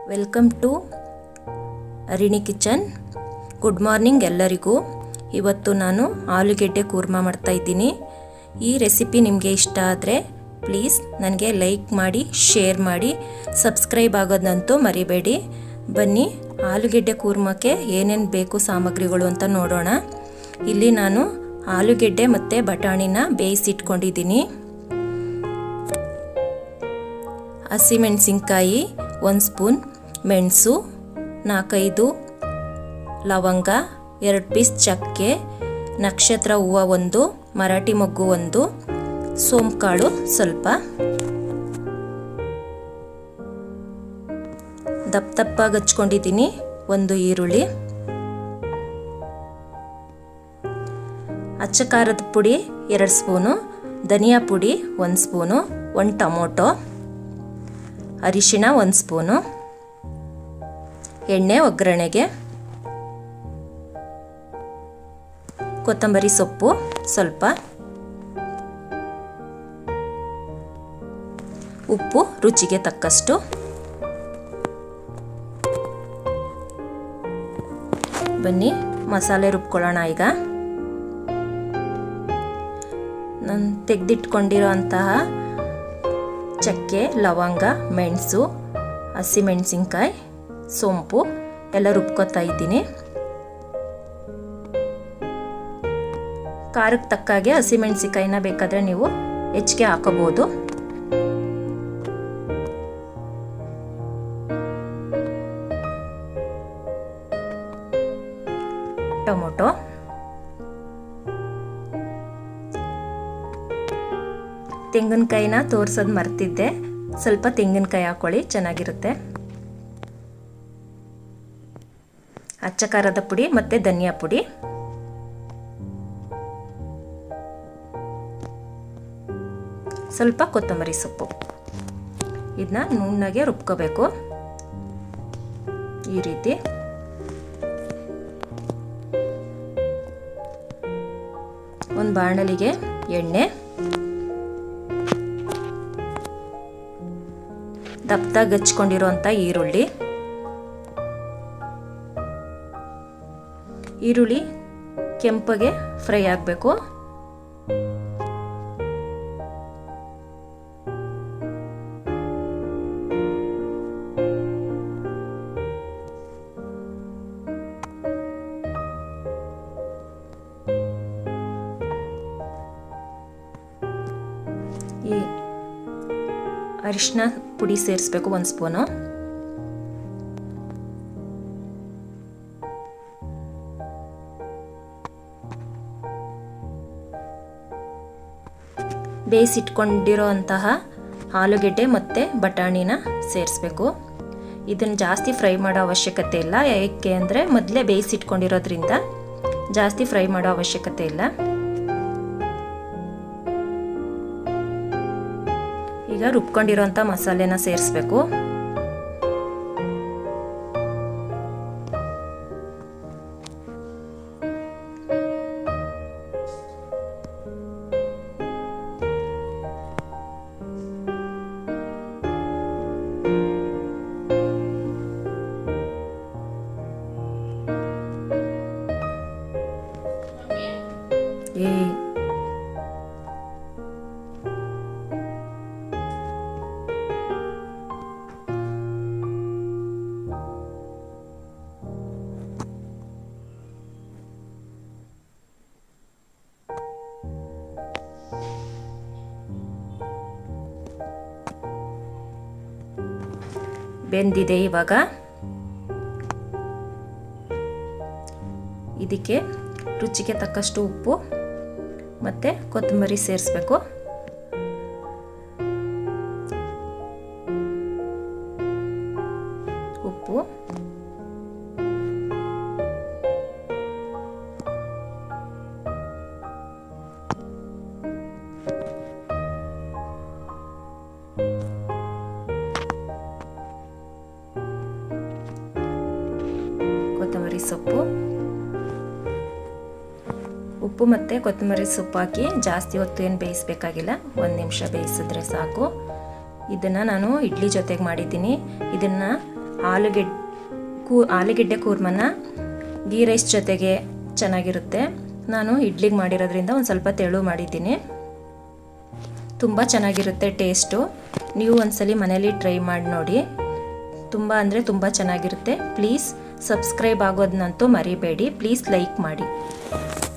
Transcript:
welcome to Arini kitchen good morning ಎಲ್ಲರಿಗೂ ಇವತ್ತು ನಾನು ಆಲೂಗೆಡ್ಡೆ ಕೂರ್ಮ ಮಾಡ್ತಾ ಇದ್ದೀನಿ ಈ ರೆಸಿಪಿ ನಿಮಗೆ ಇಷ್ಟ ಆದರೆ ಪ್ಲೀಸ್ ನನಗೆ ಲೈಕ್ ಮಾಡಿ ಶೇರ್ ಮಾಡಿ ಸಬ್ಸ್ಕ್ರೈಬ್ ಆಗೋದಂತೂ ಮರಿಬೇಡಿ ಬನ್ನಿ ಆಲೂಗೆಡ್ಡೆ ಕೂರ್ಮಕ್ಕೆ ಏನೇನು ಬೇಕು ಸಾಮಗ್ರಿಗಳು ಅಂತ ನೋಡೋಣ ಇಲ್ಲಿ ನಾನು ಆಲೂಗೆಡ್ಡೆ ಮತ್ತು ಬಟಾಣಿನ ಬೇಯಿಸಿಟ್ಕೊಂಡಿದ್ದೀನಿ ಹಸಿಮೆಣಸಿನ್ಕಾಯಿ ಒಂದು ಸ್ಪೂನ್ ಮೆಣಸು ನಾಲ್ಕೈದು ಲವಂಗ ಎರಡು ಪೀಸ್ ಚಕ್ಕೆ ನಕ್ಷತ್ರ ಹೂವು ಒಂದು ಮರಾಠಿ ಮೊಗ್ಗು ಒಂದು ಸೋಂಕಾಳು ಸ್ವಲ್ಪ ದಪ್ಪ ದಪ್ಪಾಗಿ ಹಚ್ಕೊಂಡಿದ್ದೀನಿ ಒಂದು ಈರುಳ್ಳಿ ಅಚ್ಚ ಖಾರದ ಪುಡಿ ಎರಡು ಸ್ಪೂನು ಧನಿಯಾ ಪುಡಿ ಒಂದು ಸ್ಪೂನು ಒಂದು ಟೊಮೊಟೊ ಅರಿಶಿಣ ಒಂದು ಸ್ಪೂನು ಎಣ್ಣೆ ಒಗ್ಗರಣೆಗೆ ಕೊತ್ತಂಬರಿ ಸೊಪ್ಪು ಸ್ವಲ್ಪ ಉಪ್ಪು ರುಚಿಗೆ ತಕ್ಕಷ್ಟು ಬನ್ನಿ ಮಸಾಲೆ ರುಬ್ಕೊಳ್ಳೋಣ ಈಗ ನಾನು ತೆಗೆದಿಟ್ಕೊಂಡಿರೋ ಅಂತಹ ಚಕ್ಕೆ ಲವಂಗ ಮೆಣಸು ಹಸಿಮೆಣಸಿನ್ಕಾಯಿ ಸೋಂಪು ಎಲ್ಲ ರುಬ್ಕೊತಾ ಇದ್ದೀನಿ ಖಾರಕ್ಕೆ ತಕ್ಕಾಗೆ ಹಸಿಮೆಣಸಿನ್ಕಾಯಿನ ಬೇಕಾದರೆ ನೀವು ಹೆಚ್ಚಿಗೆ ಹಾಕೋಬೋದು ಟೊಮೊಟೊ ತೆಂಗಿನಕಾಯಿನ ತೋರ್ಸೋದು ಮರ್ತಿದ್ದೆ ಸ್ವಲ್ಪ ತೆಂಗಿನಕಾಯಿ ಹಾಕೊಳ್ಳಿ ಚೆನ್ನಾಗಿರುತ್ತೆ ಅಚ್ಚ ಖಾರದ ಪುಡಿ ಮತ್ತು ಧನಿಯಾ ಪುಡಿ ಸ್ವಲ್ಪ ಕೊತ್ತಂಬರಿ ಸೊಪ್ಪು ಇದನ್ನ ನುಣ್ಣಗೆ ರುಬ್ಕೋಬೇಕು ಈ ರೀತಿ ಒಂದು ಬಾಣಲಿಗೆ ಎಣ್ಣೆ ದಪ್ಪದಾಗಿ ಹಚ್ಕೊಂಡಿರುವಂಥ ಈರುಳ್ಳಿ ಈರುಳ್ಳಿ ಕೆಂಪಗೆ ಫ್ರೈ ಆಗಬೇಕು ಈ ಅರಿಶಿನ ಪುಡಿ ಸೇರಿಸ್ಬೇಕು ಒಂದು ಸ್ಪೂನು ಬೇಯಿಸಿಟ್ಕೊಂಡಿರೋ ಅಂತಹ ಆಲೂಗೆಡ್ಡೆ ಮತ್ತು ಬಟಾಣಿನ ಸೇರಿಸ್ಬೇಕು ಇದನ್ನು ಜಾಸ್ತಿ ಫ್ರೈ ಮಾಡೋ ಅವಶ್ಯಕತೆ ಇಲ್ಲ ಏಕೆ ಅಂದರೆ ಮೊದಲೇ ಬೇಯಿಸಿಟ್ಕೊಂಡಿರೋದ್ರಿಂದ ಜಾಸ್ತಿ ಫ್ರೈ ಮಾಡೋ ಅವಶ್ಯಕತೆ ಇಲ್ಲ ಈಗ ರುಬ್ಕೊಂಡಿರೋಂಥ ಮಸಾಲೆನ ಸೇರಿಸ್ಬೇಕು ಏ ಬೆಂದಿದೆ ಇವಾಗ ಇದಕ್ಕೆ ರುಚಿಗೆ ತಕ್ಕಷ್ಟು ಉಪ್ಪು ಮತ್ತು ಕೊತ್ತಂಬರಿ ಸೇರಿಸ್ಬೇಕು ಉಪ್ಪು ಕೊತ್ತಂಬರಿ ಸೊಪ್ಪು ಉಪ್ಪು ಮತ್ತು ಕೊತ್ತಂಬರಿ ಸೊಪ್ಪು ಹಾಕಿ ಜಾಸ್ತಿ ಹೊತ್ತು ಏನು ಬೇಯಿಸ್ಬೇಕಾಗಿಲ್ಲ ಒಂದು ನಿಮಿಷ ಬೇಯಿಸಿದ್ರೆ ಸಾಕು ಇದನ್ನು ನಾನು ಇಡ್ಲಿ ಜೊತೆಗೆ ಮಾಡಿದ್ದೀನಿ ಇದನ್ನು ಆಲೂಗೆಡ್ ಕೂ ಆಲೂಗೆಡ್ಡೆ ಕೂರ್ಮನ ಗೀ ರೈಸ್ ಜೊತೆಗೆ ಚೆನ್ನಾಗಿರುತ್ತೆ ನಾನು ಇಡ್ಲಿಗೆ ಮಾಡಿರೋದ್ರಿಂದ ಒಂದು ಸ್ವಲ್ಪ ತೆಳು ಮಾಡಿದ್ದೀನಿ ತುಂಬ ಚೆನ್ನಾಗಿರುತ್ತೆ ಟೇಸ್ಟು ನೀವು ಒಂದ್ಸಲಿ ಮನೇಲಿ ಟ್ರೈ ಮಾಡಿ ನೋಡಿ ತುಂಬ ಅಂದರೆ ತುಂಬ ಚೆನ್ನಾಗಿರುತ್ತೆ ಪ್ಲೀಸ್ ಸಬ್ಸ್ಕ್ರೈಬ್ ಆಗೋದನ್ನಂತೂ ಮರಿಬೇಡಿ ಪ್ಲೀಸ್ ಲೈಕ್ ಮಾಡಿ